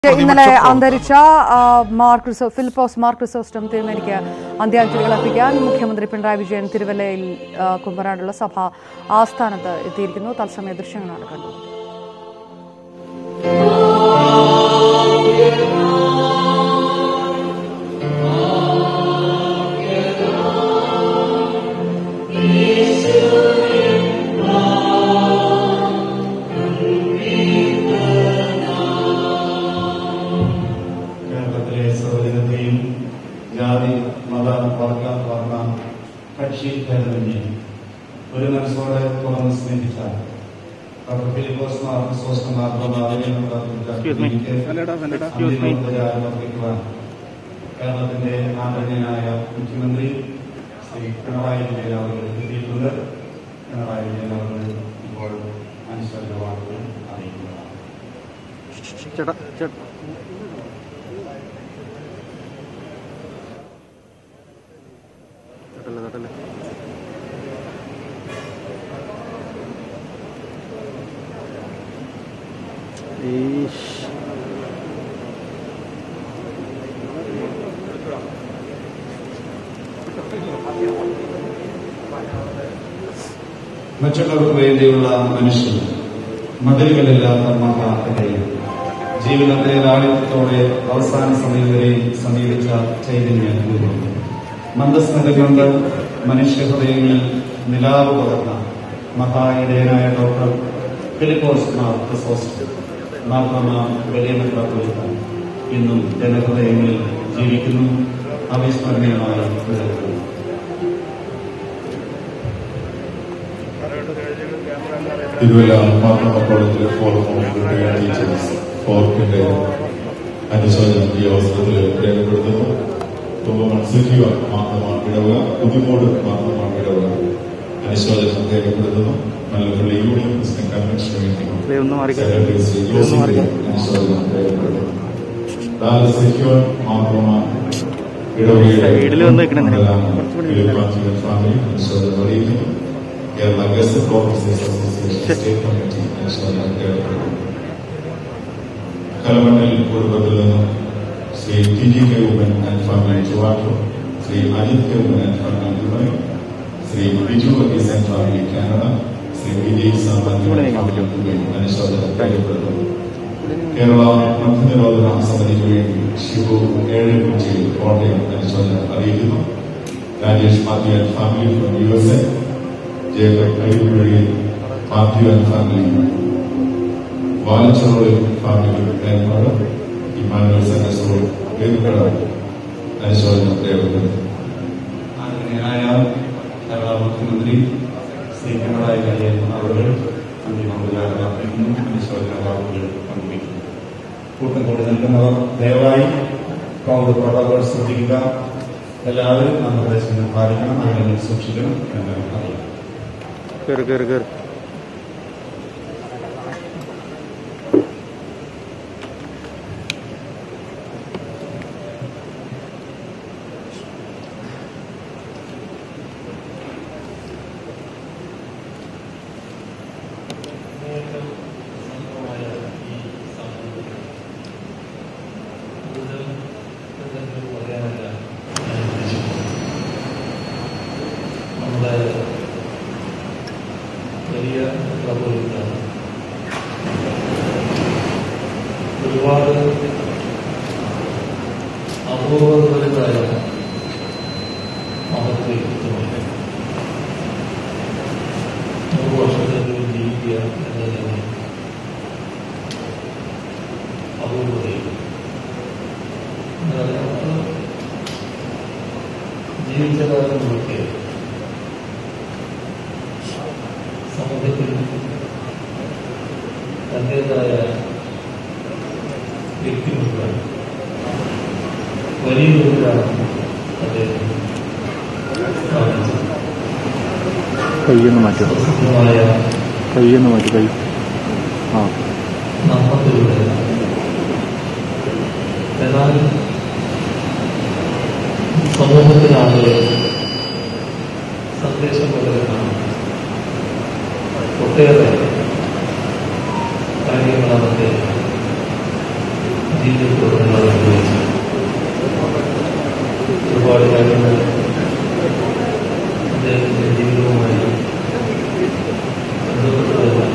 ഇന്നലെ അന്തരിച്ച ആ, മാർ ക്രിസോ ഫിലിപ്പോസ് മാർ ക്രിസോസ്റ്റം തിരുമേനിക്ക് അന്ത്യാഞ്ജലികൾ അർപ്പിക്കാൻ മുഖ്യമന്ത്രി പിണറായി വിജയൻ തിരുവല്ലയിൽ ആ, കുമ്പനാടുള്ള സഭ ആസ്ഥാനത്ത് എത്തിയിരിക്കുന്നു തത്സമയ ദൃശ്യങ്ങളാണ് കണ്ടത് കേരളത്തിലെ സൗജന്യത്തെയും ജാതി മത വർഗ വർണ്ണ കക്ഷി ഭേദമന്യേ ഒരു മനസ്സോടെ തുറന്ന് സ്നേഹിച്ച ഡോക്ടർ ഫിലിപ്പോസ് മാർ സോസ്റ്റം അർപ്പിക്കുവാൻ കേരളത്തിന്റെ ആദരണീയനായ മുഖ്യമന്ത്രി ശ്രീ പിണറായി വിജയൻ അവർ എത്തിയിട്ടുണ്ട് പിണറായി വിജയൻ അവർ ഇപ്പോൾ അനുശോചന വാക്കുകൾ അറിയിക്കുന്നതാണ് ചേട്ടാ ചേട്ടാ തട്ടല്ലേ തട്ടല്ലേ ഈശ് മറ്റുള്ളവർക്ക് വേണ്ടിയുള്ള മനുഷ്യൻ മതിലുകളില്ലാത്ത മഹാകഥയും ജീവിതത്തെ ലാളിത്യത്തോടെ അവസാന സമയം വരെ സമീപിച്ച ചൈതന്യ ഗുരു മന്ദസ്മൃത കൊണ്ട് മനുഷ്യ ഹൃദയങ്ങളിൽ നിലാവ് പകർന്ന മഹായിടയനായ ഡോക്ടർ ഫിലിപ്പോസ് മാർ ക്രിസോസ്റ്റം മാർത്തമ വലിയ മെത്രാപ്പൊലിത്ത ഇന്നും ജനഹൃദയങ്ങളിൽ ജീവിക്കുന്നു അവിസ്മരണീയമായി നിലനിൽക്കുന്നു തിരുവല്ല മാർത്തമ കോളേജിലെ ഫോറം ഓഫ് റിട്ടയർഡ് ടീച്ചേഴ്സ് ഫോർക്കിന്റെ അനുശോചനം ഈ അവസരത്തിൽ രേഖപ്പെടുത്തുന്നു തുമ്പ മത്സരിക്കുക മാർത്തമ ഇടവുക പുതുമോട് മാർത്തമ ഇടവുക അനുശോചനം രേഖപ്പെടുത്തുന്നു Mallappally union Christian convention play meeting ഒന്ന് മാറിക്കോ സെക്രട്ടറി ശ്രീ പ്ലേ ഒന്ന് മാറിക്കോ അനുശോചനം രേഖപ്പെടുത്തുന്നു ദാൽ സെക്യൂർ മാർത്തമ ഇടവകയുടെ സൈഡിൽ വന്ന് നിൽക്കണം നിനക്ക്. പ്രധാന കുറച്ചുകൂടി ഫിലിപ്പാഞ്ചിക്കൽ ഫാമിലി അനുശോചനം അറിയിക്കുന്നു Kerala gazette officers association state committee അനുശോചനം രേഖപ്പെടുത്തുന്നു കലമണ്ണിൽ കുടുംബത്തിൽ നിന്നും Shri T G K Oommen and family Trivandrum Shri Ajith K Oommen and family Dubai Shri Biju Varghese and family Canada Shri Vijay സാമാന്യ ഇവിടെ നിൽക്കാൻ ഫാമിലി ദുബായ് അനുശോചനം രേഖപ്പെടുത്തുന്നു കേരള മദ്യനിരോധന സമിതിക്ക് വേണ്ടി ശിവു ഏഴക്കുറിച്ചി കോട്ടയം അനുശോചനം അറിയിക്കുന്നു Rajesh Mathew and family from U S A Jacob കൈപ്പുഴി മാത്യു ആൻഡ് ഫാമിലി വാലച്ചറോളിൽ ഫാമിലി ഏർപ്പാട് ഇമാനുവൽ സെൻറ്റർ റോഡ് വേദിക്കട അനുശോചനം രേഖപ്പെടുത്തുന്നു ആദരണീയനായ കേരള മുഖ്യമന്ത്രി ശ്രീ പിണറായി വിജയൻ അവർ അന്തിമോപചാരം അർപ്പിക്കുന്നു അനുശോചന വാക്കുകൾ പങ്കുവയ്ക്കുന്നു കൂട്ടം കൂടി നിൽക്കുന്നവർ ദയവായി കോവിഡ് പ്രോട്ടോകോൾ ശ്രദ്ധിക്കുക എല്ലാവരും നമ്മുടെ പ്രദേശങ്ങൾ പാലിക്കണം ആളുകൾ സൂക്ഷിക്കണം എന്ന് അറിയാം കയറി കയറി കയറി നമ്മുടെ വലിയ പ്രഭുത്വമാണ് ഒരുപാട് അപൂർവങ്ങളായ മഹത്വ വ്യക്തിത്വമുണ്ട് നൂറ് വർഷത്തിൽ ജീവിക്കുക എന്നതിന് അപൂർവതയും എന്നാൽ നമുക്ക് ജീവിച്ച കാലം നോക്കിയത് സമൂഹത്തിൽ തന്റേതായ വ്യക്തിമുദ്ര വലിയ തോതിലാണ് അദ്ദേഹം സ്ഥാപിച്ചത് കൈയൊന്ന് മാറ്റും പ്രസിദ്ധമായ കൈയൊന്ന് മാറ്റി കൈ ആ നമ്മത്തിലൂടെ എന്നാൽ സമൂഹത്തിനാളുകൾ സന്ദേശം പകരുന്നതാണ് ഒട്ടേറെ കാര്യങ്ങളാണ് അദ്ദേഹം ജീവിതത്തിൽ ജീവിതത്തോട് നമ്മൾ അനുഭവിച്ചു ഒരുപാട് കാര്യങ്ങൾ അദ്ദേഹത്തിൻ്റെ ജീവിതവുമായി ബന്ധപ്പെട്ടതെല്ലാം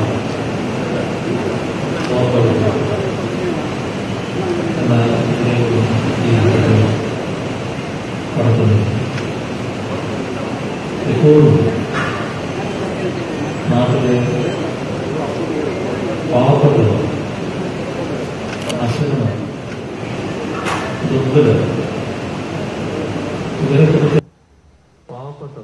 ഓർമ്മയുണ്ട് എന്നാൽ ഇതിനെയൊന്നും ജീവിതത്തിൽ നടത്തുന്നു എപ്പോഴും നാട്ടിലെ പാവപ്പെട്ടവർ അശ്വരങ്ങൾ ദുർബലർ ഇവരെക്കുറിച്ച് പാവപ്പെട്ടവർ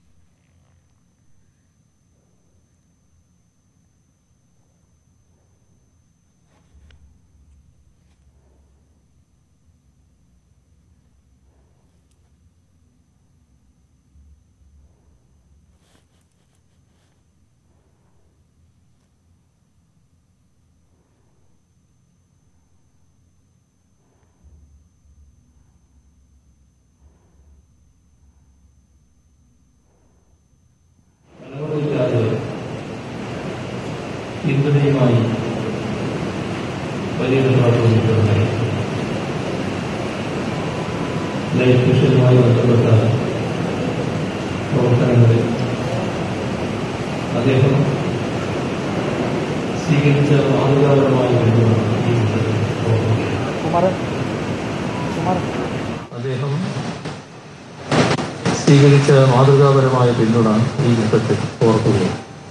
തലമുറയില്ലാതെ പിന്തുണയുമായി വലിയ പ്രവർത്തനങ്ങളുണ്ടായി ലൈഫ് മിഷനുമായി ബന്ധപ്പെട്ട പ്രവർത്തനങ്ങളിൽ അദ്ദേഹം സ്വീകരിച്ച മാതൃകാപരമായ പിന്തുണ ഈ ഘട്ടത്തിൽ ഓർമ്മിക്കുകയാണ് അദ്ദേഹം സ്വീകരിച്ച മാതൃകാപരമായ പിന്തുണ ഈ ഘട്ടത്തിൽ ഓർക്കുകയും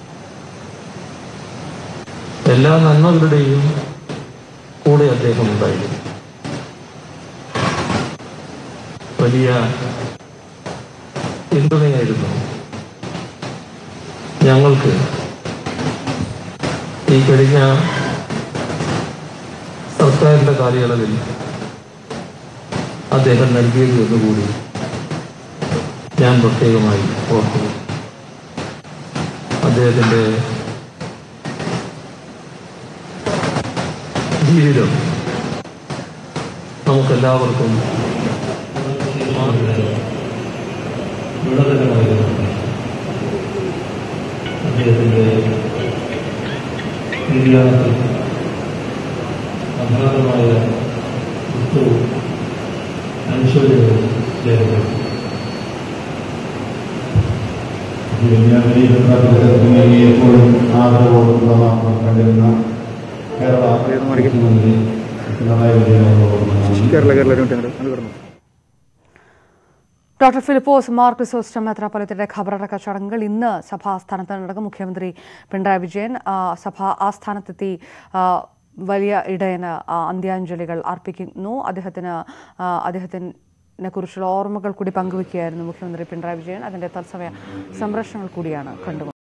എല്ലാ നന്മകളുടെയും കൂടെ അദ്ദേഹം ഉണ്ടായിരുന്നു വലിയ പിന്തുണയായിരുന്നു ഞങ്ങൾക്ക് ഈ കഴിഞ്ഞ സർക്കാരിന്റെ കാലയളവിൽ അദ്ദേഹം നൽകിയത് എന്നുകൂടി ഞാൻ പ്രത്യേകമായി ഓർക്കുന്നു അദ്ദേഹത്തിൻ്റെ ജീവിതം നമുക്കെല്ലാവർക്കും വിളതരമായിരുന്നു അദ്ദേഹത്തിൻ്റെ നിര്യാണത്തിൽ അഗാധമായ ദുഃഖവും അനുശോചനവും രേഖപ്പെടുത്തി എപ്പോഴും ആദരവോടുള്ള നാം കണ്ടിരുന്ന കേരള മുഖ്യമന്ത്രി പിണറായി വിജയനോട് കേരള കേരള ഒരു മിനിറ്റ് അങ്ങോട്ട് അങ്ങോട്ട് കിടന്നു ഡോക്ടർ ഫിലിപ്പോസ് മാർ ക്രിസോസ്റ്റം മെത്രാപ്പൊലിത്തയുടെ ഖബറടക്ക ചടങ്ങുകൾ ഇന്ന് സഭാസ്ഥാനത്ത് നടക്കും മുഖ്യമന്ത്രി പിണറായി വിജയൻ ആ, സഭാ ആസ്ഥാനത്തെത്തി ആ, വലിയ ഇടയന് ആ, അന്ത്യാഞ്ജലികൾ അർപ്പിക്കുന്നു അദ്ദേഹത്തിന് ആ, അദ്ദേഹത്തിനെ കുറിച്ചുള്ള ഓർമ്മകൾ കൂടി പങ്കുവയ്ക്കുകയായിരുന്നു മുഖ്യമന്ത്രി പിണറായി വിജയൻ അതിന്റെ തത്സമയ സംരക്ഷണങ്ങൾ കൂടിയാണ് കണ്ടു